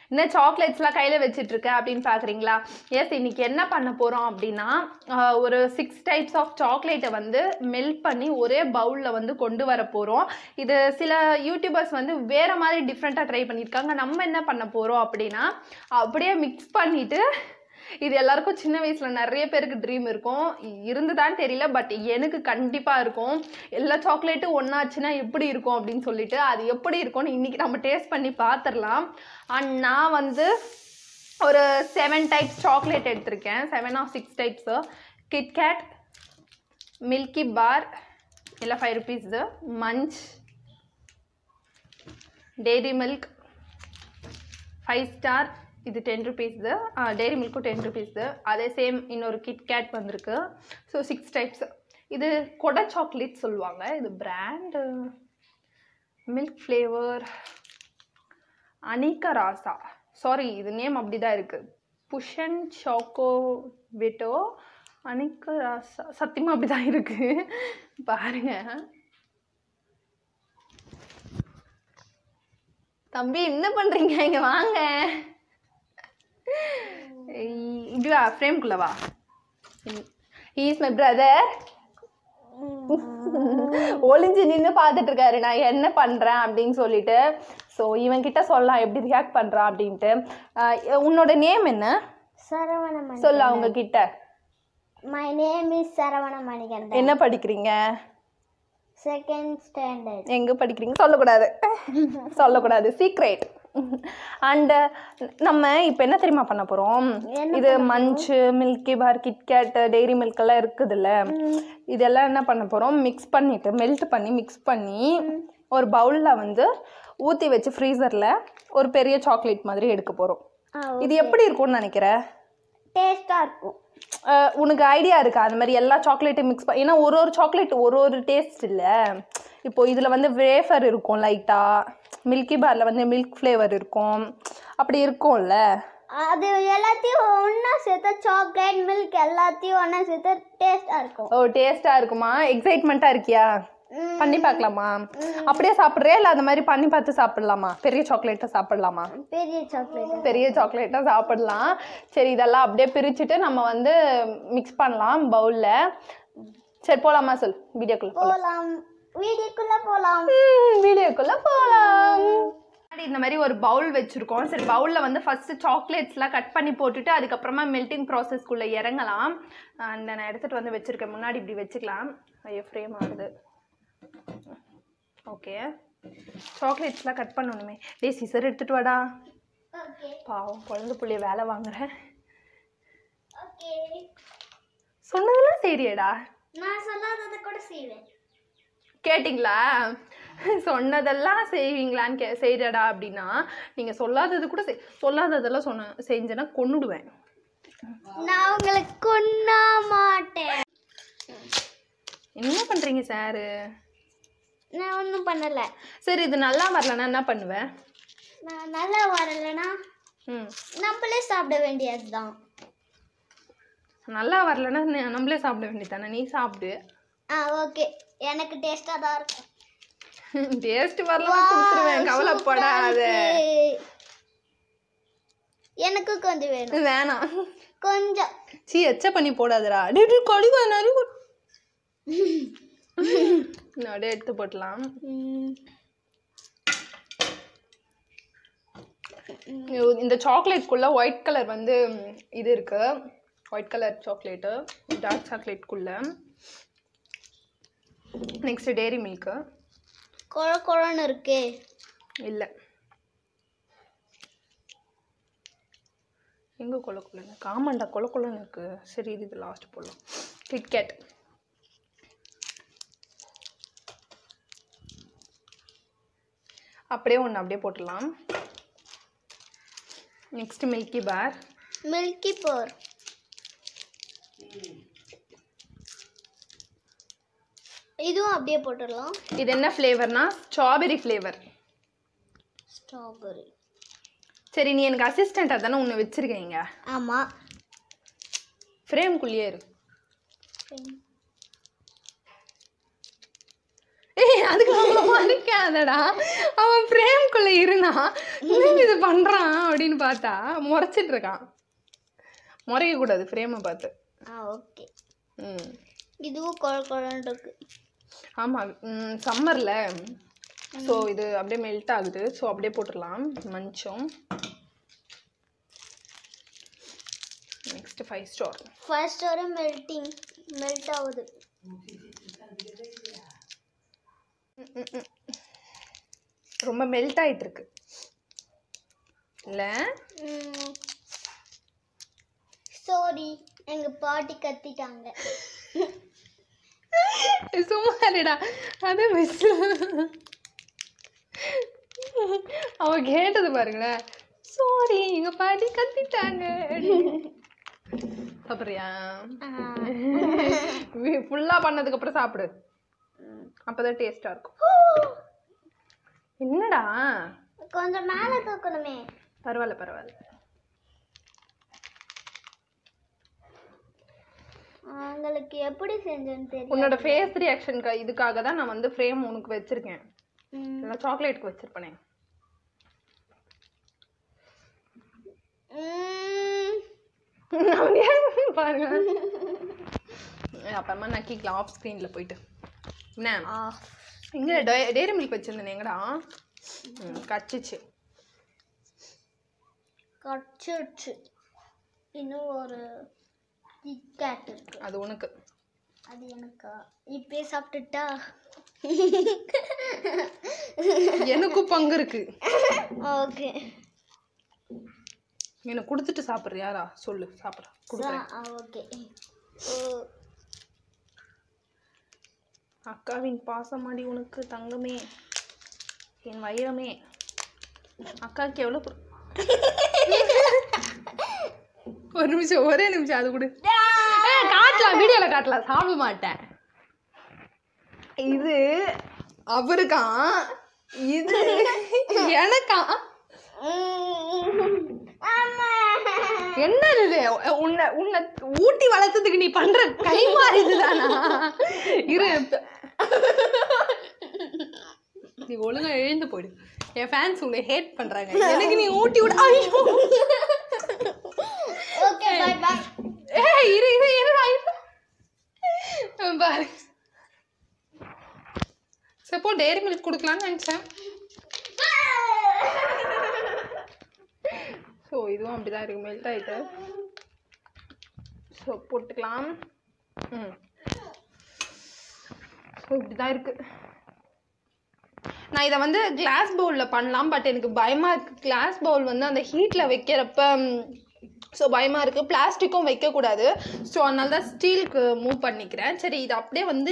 என்ன சாக்லேட்ஸ்லாம் கையில் வச்சிட்டு இருக்க அப்படின்னு பார்க்குறீங்களா எஸ் இன்னைக்கு என்ன பண்ண போகிறோம் அப்படின்னா ஆஹ், ஒரு சிக்ஸ் டைப்ஸ் ஆஃப் சாக்லேட்டை வந்து மெல்ட் பண்ணி ஒரே பவுலில் வந்து கொண்டு வர போகிறோம் இது சில யூடியூபர்ஸ் வந்து வேறு மாதிரி டிஃப்ரெண்ட்டாக ட்ரை பண்ணியிருக்காங்க நம்ம என்ன பண்ண போகிறோம் அப்படின்னா அப்படியே மிக்ஸ் பண்ணிவிட்டு இது எல்லாருக்கும் சின்ன வயசுல நிறைய பேருக்கு ட்ரீம் இருக்கும் இருந்துதான் தெரியல பட் எனக்கு கண்டிப்பா இருக்கும் எல்லா சாக்லேட்டும் ஒன்னாச்சுன்னா எப்படி இருக்கும் அப்படின்னு சொல்லிட்டு அது எப்படி இருக்கும்னு இன்னைக்கு நம்ம டேஸ்ட் பண்ணி பார்த்துடலாம் அண்ட் நான் வந்து ஒரு செவன் டைப்ஸ் சாக்லேட் எடுத்திருக்கேன் seven of six types KitKat Milky Bar எல்லாம் five rupees Munch Dairy Milk Five Star இது டென் ருபீஸு டெய்ரி மில்க்கும் டென் ருபீஸு அதே சேம் இன்னொரு கிட்கேட் வந்திருக்கு ஸோ சிக்ஸ் டைப்ஸ் இது கொடை சாக்லேட் சொல்லுவாங்க இது பிராண்டு மில்க் ஃப்ளேவர் அனிகா ராசா சாரி இது நேம் அப்படி தான் இருக்குது புஷன் சாக்கோ விட்டோ அனிகா ராசா சத்தியமாக அப்படி தான் இருக்குது பாருங்கள் தம்பி என்ன பண்றீங்க இங்க வாங்க இ- இப்படி வா ஃப்ரேம்குள்ள வா இஸ் மை பிரதர் ஒளிஞ்சு நின்று பார்த்துட்டு இருக்காரு நான் என்ன பண்றேன் அப்படின்னு சொல்லிட்டு ஸோ இவன் கிட்ட சொல்லலாம் எப்படி ரியாக்ட் பண்றான் அப்படின்ட்டு அஹ், உன்னோட நேம் என்ன சரவண மணி சொல்லு அவங்க கிட்ட my name is Saravana Manikandan என்ன படிக்கிறீங்க செகண்ட் ஸ்டாண்டர்ட் எங்க படிக்கிறீங்க சொல்லக்கூடாது சொல்லக்கூடாது சீக்ரெட் அண்ட் நம்ம இப்போ என்ன தெரியுமா பண்ண போறோம் இது Munch Milky Bar KitKat Dairy Milk எல்லாம் இருக்குதுல்ல இதெல்லாம் என்ன பண்ண போறோம் மிக்ஸ் பண்ணிட்டு மெல்ட் பண்ணி மிக்ஸ் பண்ணி ஒரு பவுல்ல வந்து ஊத்தி வச்சு ஃப்ரீசர்ல ஒரு பெரிய சாக்லேட் மாதிரி எடுக்க போறோம் இது எப்படி இருக்கும்னு நினைக்கிற டேஸ்டா இருக்கும் அஹ் உனக்கு ஐடியா இருக்கா அந்த மாதிரி எல்லா சாக்லேட்டையும் மிக்ஸ் பண்ணி ஏன்னா ஒரு ஒரு சாக்லேட் ஒரு ஒரு டேஸ்ட் இல்லை இப்போ இதில் வந்து வேஃபர் இருக்கும் லைட்டாக மில்கி பாரில் வந்து மில்க் ஃப்ளேவர் இருக்கும் அப்படி இருக்கும்ல அது எல்லாத்தையும் ஒண்ணா சேர்த்தா சாக்லேட் மில்க் எல்லாத்தையும் ஒண்ணா சேர்த்தா டேஸ்டா இருக்கும் ஓ டேஸ்ட்டாக இருக்குமா எக்ஸைட்மெண்ட்டாக இருக்கியா ம். பண்ணி பார்க்கலாமா அப்படியே சாப்பிட்றியா இல்லை அந்த மாதிரி பண்ணி பார்த்து சாப்பிடலாமா பெரிய சாக்லேட்டை சாப்பிடலாமா பெரிய சாக்லேட் பெரிய சாக்லேட்டாக சாப்பிடலாம் சரி இதெல்லாம் அப்படியே பிரிச்சுட்டு நம்ம வந்து மிக்ஸ் பண்ணலாம் பவுலில் சரி போகலாமா சொல் வீடியோக்குள்ள போலாம் வீடியோக்குள்ள போலாம் வீடியோக்குள்ள போகலாம் இந்த மாதிரி ஒரு பவுல் வச்சுருக்கோம் சரி பவுலில் வந்து ஃபஸ்ட்டு சாக்லேட்ஸ்லாம் கட் பண்ணி போட்டுட்டு அதுக்கப்புறமா மெல்டிங் ப்ராசஸ்க்குள்ளே இறங்கலாம் அந்த நான் எடுத்துகிட்டு வந்து வச்சுருக்கேன் முன்னாடி இப்படி வச்சுக்கலாம் ஐயோ ஃப்ரேம் ஆகுது ஓகே சாக்லேட்ஸ்லாம் கட் பண்ணணுமே டேய் சிசர் எடுத்துகிட்டு வாடா ஓகே பாவம் குழந்தை புள்ளைய வேலை வாங்குறேன் ஓகே சொன்னதெல்லாம் சரியாடா நான் சொல்லாததை கூட செய்வேன் கேட்டிங்களா சொன்னதெல்லாம் செய்வீங்களான்னு கே செய்கிறடா அப்படின்னா நீங்கள் சொல்லாதது கூட செய் சொல்லாததெல்லாம் சொன்ன செஞ்சேன்னா கொன்னுடுவேன் நான் உங்களுக்கு கொன்னா மாட்டேன் என்ன பண்ணுறீங்க சாரு நான் ஒன்றும் பண்ணல சரி இது நல்லா வரலன்னா என்ன பண்ணுவேன் நான் நல்லா வரலைன்னா ம் நம்மளே சாப்பிட வேண்டியதுதான் நல்லா வரலன்னா ந- நம்மளே சாப்பிட வேண்டியதானே நீ சாப்பிடு ஆ ஓகே எனக்கு டேஸ்டாக தான் இருக்கும் டேஸ்ட் வரலாம் கொடுத்துருவேன் கவலைப்படாத எனக்கு கொஞ்சம் வேணும் வேணாம் கொஞ்சம் சீ எச்ச பண்ணி போடாதடா டேய் டேய், கடிவா நரி அப்படியே எடுத்து போட்டலாம் இந்த சாக்லேட்குள்ள ஒயிட் கலர் வந்து ம், இது இருக்கு ஒயிட் கலர் சாக்லேட்டு டார்க் சாக்லேட்குள்ள நெக்ஸ்ட் டேரி மில்க்கு குழ குழன்னு இருக்கு இல்லை எங்கே கொல கொலன்னு காமாண்டா கொல கொலன்னு இருக்கு சரி இது இது லாஸ்ட் போடலாம் கிட்கேட் அப்படியே ஒன்று அப்படியே போட்டுடலாம் next Milky Bar Milky Bar இதுவும் அப்படியே போட்டுடலாம் இது என்ன ஃப்ளேவர்னா ஸ்ட்ராபெரி ஃப்ளேவர் ஸ்ட்ராபெரி சரி நீ எனக்கு அசிஸ்டண்ட்டாக தானே ஒன்று வச்சுருக்கீங்க ஆமாம் ஃப்ரேம்குள்ளேயே இரு ஏய் அதுக்கு அவங்கள மறைக்காதடா அவன் ஃப்ரேம்குள்ளே இருந்தா இன்னும் இது பண்ணுறான் அப்படின்னு பார்த்தா முறைச்சிட்டு இருக்கான் முறைக்க கூடாது ஃப்ரேமை பார்த்து ஆ ஓகே ம் இதுவும் குழ குழன்னு இருக்கு ஆமாம் சம்மரில் ஸோ இது அப்படியே மெல்ட் ஆகுது ஸோ அப்படியே போட்டுடலாம் மஞ்சம் நெக்ஸ்ட் ஃபைவ் ஸ்டார் ஃபர்ஸ்ட் ஒரு மெல்ட்டிங் மெல்ட் ஆகுது ரொம்ப மெல்ட் ஆயிட்டு இருக்கு இல்லை சாரி எங்க பாட்டி கத்திட்டாங்க சும்மா இருடா அது மிஸ் அவ கேட்டது பாருங்களேன் சாரி எங்க பாட்டி கத்திட்டாங்க சாப்பிட்றியா ஃபுல்லா பண்ணதுக்கு அப்புறம் சாப்பிடு அப்பதான் டேஸ்டா இருக்கும் என்னடா கொஞ்சம் மேலே தூக்கணுமே பரவாயில்ல பரவாயில்ல உங்களுக்கு எப்படி செஞ்சேன்னு தெரியும் உன்னோட ஃபேஸ் ரியாக்ஷனுக்கு இதுக்காக தான் நான் வந்து ஃப்ரேம் உனக்கு வச்சிருக்கேன் ம். இல்லை சாக்லேட்டுக்கு வச்சிருப்பேனே ம். அப்படியே பாருங்க அப்புறமா நக்கிக்கலாம் ஆஃப் ஸ்க்ரீனில் போயிட்டு என்ன ஆ எங்க டே- டேரி மில்க் வச்சிருந்தேன் எங்கடா ம், கச்சிச்சு கச்சிருச்சு இன்னும் ஒரு கிட்கேட் இருக்கு அது உனக்கு அது எனக்கா இப்பயே சாப்பிட்டுட்டா எனக்கும் பங்கு இருக்கு ஓகே எனக்கு கொடுத்துட்டு சாப்பிட்றியாரா சொல்லு சாப்பிட்றேன் கொடுக்குறேன் ஓகே அக்காவின் பாசமாடி உனக்கு தங்கமே என் வைரமே அக்காவுக்கு எவ்வளோ கொடு- ஒரு நிமிஷம் ஒரே நிமிஷம் அது கொடு ஏய், காட்டலாம் வீடியோல காட்டலாம் சாப்பிட மாட்டேன் இது அவருக்கான் இது எனக்கான் ஆமா என்னது இது உன்னை உன்னை ஊட்டி வளர்த்ததுக்கு நீ பண்ற கை மாறி இதுதானா இரு நீ ஒழுங்கா எழுந்து போயிடு என் ஃபேன்ஸ் உன்னை ஹேட் பண்றாங்க எனக்கு நீ ஊட்டி விட ஐயோ ஓகே பை பை ஏய் இரு இரு இருடா இரு பாரு சப்போ டேரி மில்க் கொடுக்கலாம்னு நினச்சேன் ஸோ இதுவும் அப்படிதான் இருக்கு மெல்ட் ஆயிட்டு ஸோ போட்டுக்கலாம் ம் ஸோ இப்படிதான் இருக்கு நான் இதை வந்து கிளாஸ் பவுலில் பண்ணலாம் பட் எனக்கு பயமாக இருக்குது கிளாஸ் பவுல் வந்து அந்த ஹீட்டில் வைக்கிறப்ப ஸோ பயமாக இருக்குது பிளாஸ்டிக்கும் வைக்கக்கூடாது ஸோ அதனால தான் ஸ்டீலுக்கு மூவ் பண்ணிக்கிறேன் சரி இது அப்படியே வந்து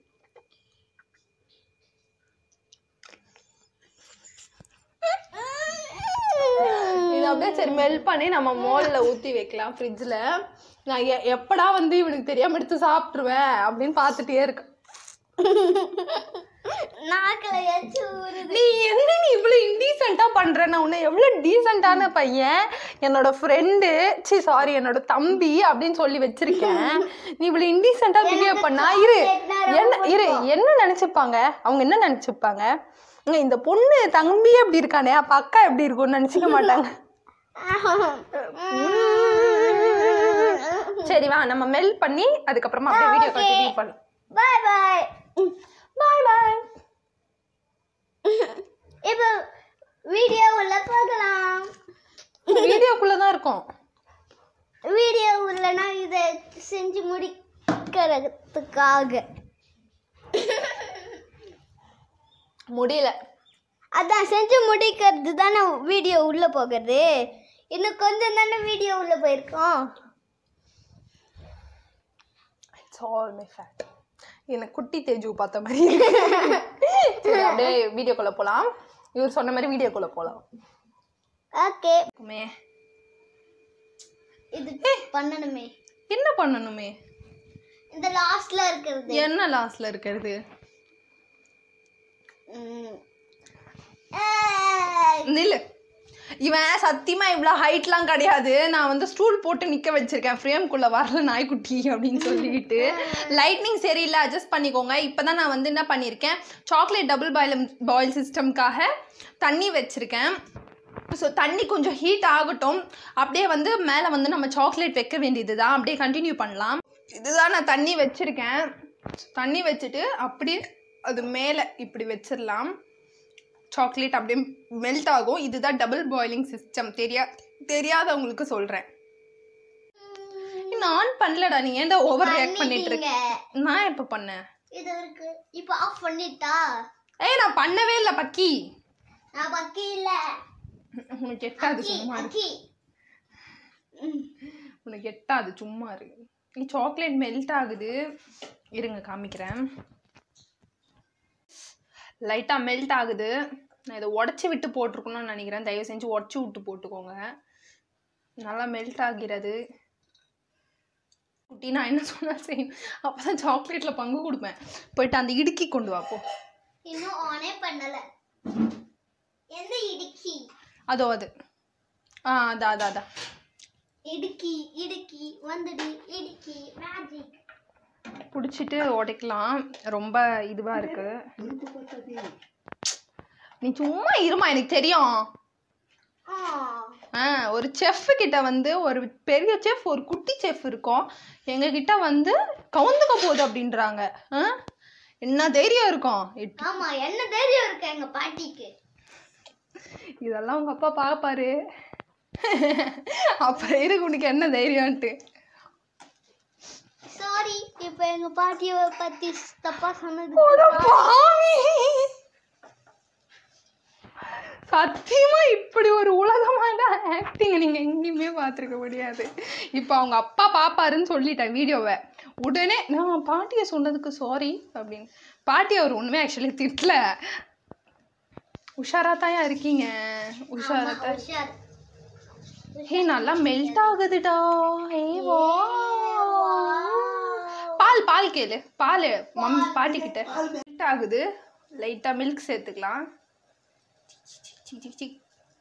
இது அப்படியே சரி மெல்ட் பண்ணி நம்ம மோல்ல ஊற்றி வைக்கலாம் ஃப்ரிட்ஜில் நான் எ எப்படா வந்து இவனுக்கு தெரியாமல் எடுத்து சாப்பிட்ருவேன் அப்படின்னு பார்த்துட்டே இருக்கேன் நாக்குல எச்சு ஊறுது நீ என்ன நீ இவ்வளோ இன்டீசெண்டாக பண்ணுற நான் உன்னை எவ்வளோ டீசெண்டான பையன் என்னோட ஃப்ரெண்டு சி சாரி என்னோட தம்பி அப்படின்னு சொல்லி வச்சிருக்கேன் நீ இவ்வளோ இன்டீசெண்டாக பிஹேவ் பண்ணா இரு என்ன இரு என்ன நினச்சிப்பாங்க அவங்க என்ன நினச்சிப்பாங்க இங்க இந்த பொண்ணு தம்பி அப்படி இருக்கானே அப்போ அக்கா எப்படி இருக்கும்னு நினச்சிக்க மாட்டாங்க சரி வா நம்ம மெல் பண்ணி அதுக்கப்புறமா அப்படியே வீடியோ கண்டினியூ பண்ணலாம் பாய் பாய் பாய் பாய் இப்போ வீடியோ உள்ள போகலாம் வீடியோக்குள்ளே தான் இருக்கும் வீடியோ உள்ளனா இதை செஞ்சு முடிக்கிறதுக்காக முடியல அதான் செஞ்சு முடிக்கிறது தானே வீடியோ உள்ள போகிறது இன்னும் கொஞ்சம் தானே வீடியோ உள்ள போயிருக்கோம் இட்ஸ் ஆல் மை ஃபேட் எனக்கு குட்டி தேஜு பார்த்த மாதிரி இருக்கு. சரி அப்படியே வீடியோக்குள்ளே போகலாம் இவர் சொன்ன மாதிரி வீடியோக்குள்ளே போகலாம் ஓகே மே இது பண்ணணுமே என்ன பண்ணணுமே இந்த லாஸ்ட்ல இருக்கிறது என்ன லாஸ்ட்ல இருக்கிறது ம். ஏய். நில்லு இவன் சத்தியமா இவ்வளோ ஹைட்லாம் கிடையாது நான் வந்து ஸ்டூல் போட்டு நிற்க வச்சிருக்கேன் ஃப்ரேம்குள்ளே வரல நாய்க்குட்டி அப்படின்னு சொல்லிட்டு லைட்னிங் சரியில்லை அட்ஜஸ்ட் பண்ணிக்கோங்க இப்போ தான் நான் வந்து என்ன பண்ணியிருக்கேன் சாக்லேட் டபுள் பாயில் பாயில் சிஸ்டம்காக தண்ணி வச்சுருக்கேன் ஸோ தண்ணி கொஞ்சம் ஹீட் ஆகட்டும் அப்படியே வந்து மேலே வந்து நம்ம சாக்லேட் வைக்க வேண்டியது தான் அப்படியே கண்டினியூ பண்ணலாம் இதுதான் நான் தண்ணி வச்சுருக்கேன் தண்ணி வச்சுட்டு அப்படியே அது மேலே இப்படி வச்சிடலாம் சாக்லேட் அப்படியே மெல்ட் ஆகும் இதுதான் டபுள் பாயிலிங் சிஸ்டம் தெரியா தெரியாதவங்களுக்கு சொல்கிறேன் நான் பண்ணலடா நீ ஏன்டா ஓவர் ரியாக்ட் பண்ணிட்டு இருக்க நான் எப்போ பண்ணேன் இது இருக்கு இப்போ ஆஃப் பண்ணிட்டா ஏய் நான் பண்ணவே இல்லை பக்கி நான் பக்கி இல்ல உனக்கு எட்டாது அக்கி சும்மா இரு. அக்கி உனக்கு எட்டாது சும்மா இரு நீ சாக்லேட் மெல்ட் ஆகுது இருங்க காமிக்கிறேன் லைட்டாக மெல்ட் ஆகுது நான் இதை உடச்சி விட்டு போட்டிருக்கணும்னு நினைக்கிறேன் தயவு செஞ்சு உடச்சி விட்டு போட்டுக்கோங்க நல்லா மெல்ட் ஆகிறது குட்டி நான் என்ன சொன்னாலும் செய்யணும் அப்போ தான் சாக்லேட்டில் பங்கு கொடுப்பேன் போயிட்டு அந்த இடுக்கி கொண்டு வா போ இன்னும் ஆனே பண்ணல எந்த இடுக்கி அதோ அது ஆ அதான் அதான் அதான் இடுக்கி இடுக்கி வந்துடு இடுக்கி மேஜிக் பிடிச்சிட்டு உடைக்கலாம் ரொம்ப இதுவாக இருக்கு நீ சும்மா இருமா எனக்கு தெரியும் ஆ ஒரு செஃப் கிட்ட வந்து ஒரு பெரிய செஃப் ஒரு குட்டி செஃப் இருக்கும் எங்க கிட்ட வந்து கவுந்துக்க போகுது அப்படின்றாங்க ஆ? என்ன தைரியம் இருக்கும் எட்- ஆமா என்ன தைரியம் இருக்கு எங்க பாட்டிக்கு இதெல்லாம் உங்க அப்பா பார்ப்பாரு அப்புறம் இருக்கு உனக்கு என்ன தைரியம்ன்ட்டு சாரி இப்போ எங்க பாட்டியை பத்தி தப்பா சொன்னது பாவி. சத்தியமா இப்படி ஒரு உலகமான ஆக்டிங் நீங்க எங்கேயுமே பார்த்துருக்க முடியாது இப்போ அவங்க அப்பா பாப்பாருன்னு சொல்லிட்டேன் வீடியோவை உடனே நான் பாட்டியை சொன்னதுக்கு சாரி அப்படின்னு பாட்டி அவர் ஒண்ணுமே ஆக்சுவலி திட்டல உஷாரா தாயா இருக்கீங்க உஷாரா தான் உஷார் ஹே நல்லா மெல்ட் ஆகுதுடா ஏ வா பால் பால் கேளு பால் மம்மி பாட்டி கிட்ட மெல்ட் ஆகுது லைட்டா மில்க் சேர்த்துக்கலாம் சிக், சிக், சிக்.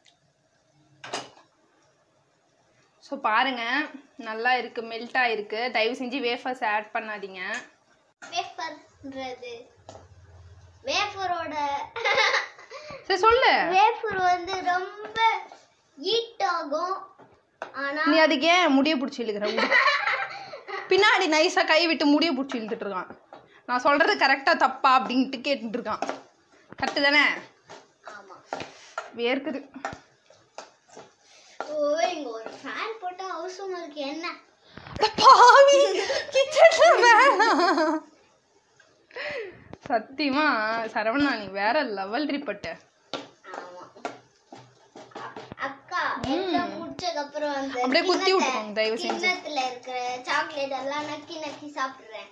ஸோ பாருங்க நல்லா இருக்கு மெல்ட் ஆயிருக்கு தயவு செஞ்சு வேஃபர்ஸ் ஆட் பண்ணாதீங்க வேஃபர்ன்றது வேஃபரோட சரி சொல்லு வேஃபர் வந்து ரொம்ப ஹீட் ஆகும் ஆனா நீ அதுக்கு ஏன் முடிய பிடிச்சி இழுக்கிற விடு. பின்னாடி நைஸா கை விட்டு முடிய பிடிச்சி இழுத்துட்டு இருக்கான் நான் சொல்றது கரெக்டா தப்பா அப்படின்ட்டு கேட்டுட்டு இருக்கான் கரெக்டு தானே ஆமா வேர்க்குது ஓ இங்க ஒரு ஃபேன் போட்டா அவசரம் இருக்கு என்ன அட பாவி கிச்சன்ல வேணாம் சத்தியமா சரவணா நீ வேற லெவல் ரிப்பட்டு ஆமா அ- அக்கா எல்லாம் முடிச்சதுக்கு அப்புறம் அந்த அப்படியே குத்தி கிண்ணத்தை- விட்டுக்கோங்க, தயவு செஞ்சு. கிண்ணத்துல இருக்கிற சாக்லேட் எல்லாம் நக்கி நக்கி சாப்பிடுறேன்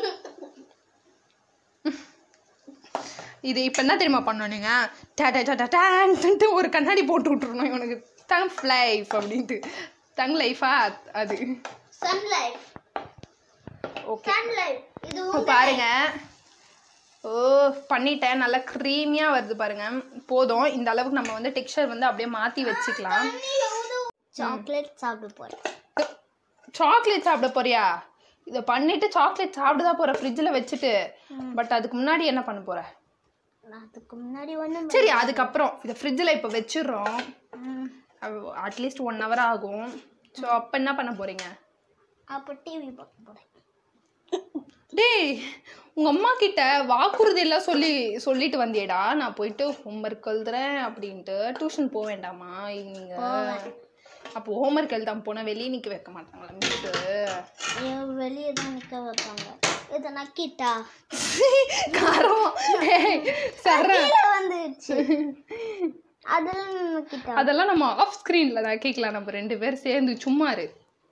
இது இப்போ என்ன தெரியுமா பண்ணோம் நீங்க டா டா டா டா டான்ட்டு ஒரு கண்ணாடி போட்டு விட்டுருணும் இவனுக்கு டங் லைஃப் அப்படின்ட்டு டங் லைஃபா அது sun life okay sun life இது இப்போ பாருங்க ஓ பண்ணிட்டேன் நல்லா க்ரீமியாக வருது பாருங்க போதும் இந்த அளவுக்கு நம்ம வந்து டெக்ஸ்சர் வந்து அப்படியே மாற்றி வச்சுக்கலாம் சாக்லேட் சாப்பிட போறேன் சாக்லேட் சாப்பிட போறியா இதை பண்ணிட்டு சாக்லேட் சாப்பிட தான் போற ஃப்ரிட்ஜில் வச்சுட்டு பட் அதுக்கு முன்னாடி என்ன பண்ண போற நான் அதுக்கு முன்னாடி ஒண்ணு சரி அதுக்கப்புறம் இதை ஃப்ரிட்ஜில் இப்போ வச்சிடுறோம் அட்லீஸ்ட் ஒன் ஹவர் ஆகும் ஸோ அப்போ என்ன பண்ண போறீங்க அப்போ டிவி பார்க்க போறேன் டேய் உங்க அம்மா கிட்ட வாக்குறுதி எல்லாம் சொல்லி சொல்லிட்டு வந்தியேடா நான் போயிட்டு ஹோம்ஒர்க் எழுதுறேன் அப்படின்ட்டு டியூஷன் போக வேண்டாமா ஈவினிங் அப்போ ஹோம்ஒர்க் எழுதாம போனா வெளியே நிக்க வைக்க மாட்டாங்களா மிஸ் வெளியே தான் நிற்க வைப்பாங்க இதை நக்கிட்டா காரம் ஏய், சர்ற கீழே வந்துடுச்சு அதெல்லாம் நக்கிட்டா அதெல்லாம் நம்ம ஆஃப் ஸ்க்ரீனில் தான் கேட்கலாம் நம்ம ரெண்டு பேரும் சேர்ந்து சும்மா இரு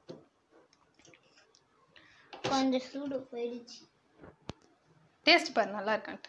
கொஞ்சம் சூடு போயிடுச்சு டேஸ்ட் பாரு நல்லா இருக்கான்ட்டு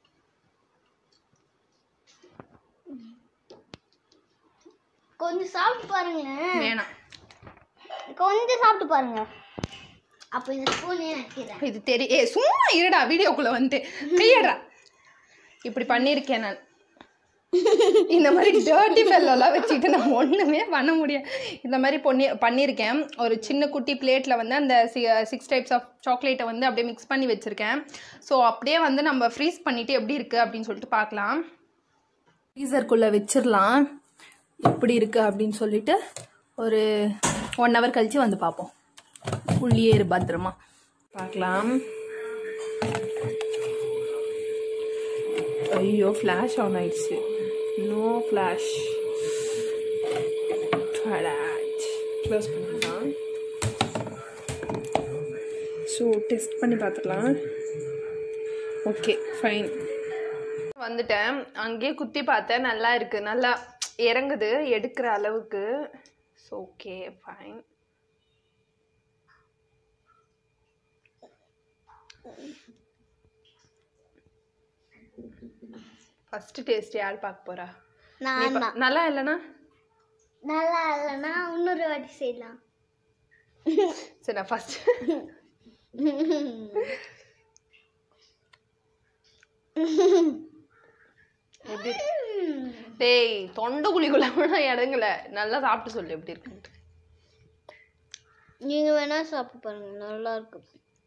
கொஞ்சம் சாப்பிட்டு பாருங்களேன் வேணாம் கொஞ்சம் சாப்பிட்டு பாருங்க அப்போ இந்த ஸ்பூனே நக்கிறேன் இது தெரிய ஏ சும்மா இருடா வீடியோக்குள்ள வந்துட்டு கையடா இப்படி பண்ணியிருக்கேன் நான் இந்த மாதிரி டர்ட்டி ஃபெல்லெல்லாம் வச்சுக்கிட்டு நான் ஒன்றுமே பண்ண முடியாது இந்த மாதிரி பொண்ணி பண்ணியிருக்கேன் ஒரு சின்ன குட்டி பிளேட்டில் வந்து அந்த சிக்ஸ் டைப்ஸ் ஆஃப் சாக்லேட்டை வந்து அப்படியே மிக்ஸ் பண்ணி வச்சுருக்கேன் ஸோ அப்படியே வந்து நம்ம ஃப்ரீஸ் பண்ணிவிட்டு எப்படி இருக்குது அப்படின்னு சொல்லிட்டு பார்க்கலாம் ஃப்ரீசருக்குள்ளே வச்சிடலாம் எப்படி இருக்கு அப்படின்னு சொல்லிட்டு ஒரு ஒன் ஹவர் கழிச்சு வந்து பார்ப்போம் உள்ளியே இரு பத்திரமா பார்க்கலாம் ஐயோ ஃப்ளாஷ் ஆன் ஆயிடுச்சு நோ ஃப்ளாஷ் க்ளோஸ் பண்ணிடலாம் ஸோ டெஸ்ட் பண்ணி பார்த்துக்கலாம் ஓகே ஃபைன் வந்துட்டேன் அங்கேயே குத்தி பார்த்தேன் நல்லா இருக்கு நல்லா இறங்குது எடுக்கிற அளவுக்கு so okay fine first taste யார் பார்க்க போறா நீ நான் பா- நல்லா இல்லைனா நல்லா இல்லைன்னா இன்னொரு வாட்டி செய்யலாம் சரி நான் ஃபர்ஸ்ட் எப்படி இருக்கு? டேய் தொண்டை குழிக்குள்ள கூட இடங்கல நல்லா சாப்பிட்டு சொல்லு எப்படி இருக்குன்ட்டு நீங்க வேணா சாப்பிட்டு பாருங்க நல்லா இருக்கும்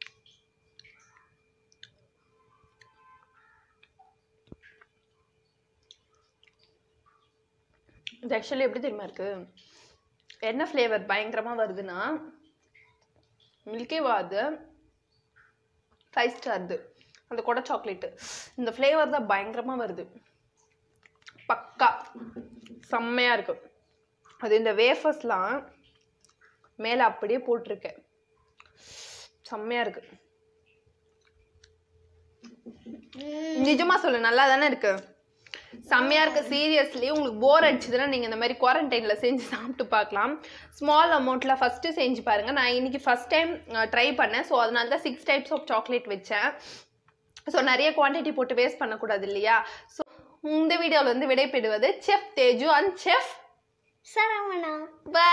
இது ஆக்சுவலி எப்படி தெரியுமா இருக்கு என்ன ஃப்ளேவர் பயங்கரமா வருதுன்னா மில்கி வாது ஃபைவ் ஸ்டார்து அந்த கொடை சாக்லேட்டு இந்த ஃப்ளேவர் தான் பயங்கரமா வருது பக்கா செம்மையா இருக்கு அது இந்த வேஃபர்ஸ்லாம் மேலே அப்படியே போட்டிருக்கேன் செம்மையா இருக்கு நிஜமா சொல்லு நல்லா தானே இருக்கு செம்மையா இருக்கு சீரியஸ்லி உங்களுக்கு போர் அடிச்சதுன்னா நீங்க இந்த மாதிரி குவாரண்டைன்ல செஞ்சு சாப்பிட்டு பார்க்கலாம் ஸ்மால் அமௌண்ட்ல ஃபர்ஸ்ட் செஞ்சு பாருங்க நான் இன்னைக்கு ஃபர்ஸ்ட் டைம் ட்ரை பண்ணேன் ஸோ அதனால தான் சிக்ஸ் டைப்ஸ் ஆஃப் சாக்லேட் வச்சேன் ஸோ நிறைய குவான்டிட்டி போட்டு வேஸ்ட் பண்ணக்கூடாது இல்லையா ஸோ இந்த வீடியோவில் வந்து விடைபெறுவது chef Teju and chef Saravana by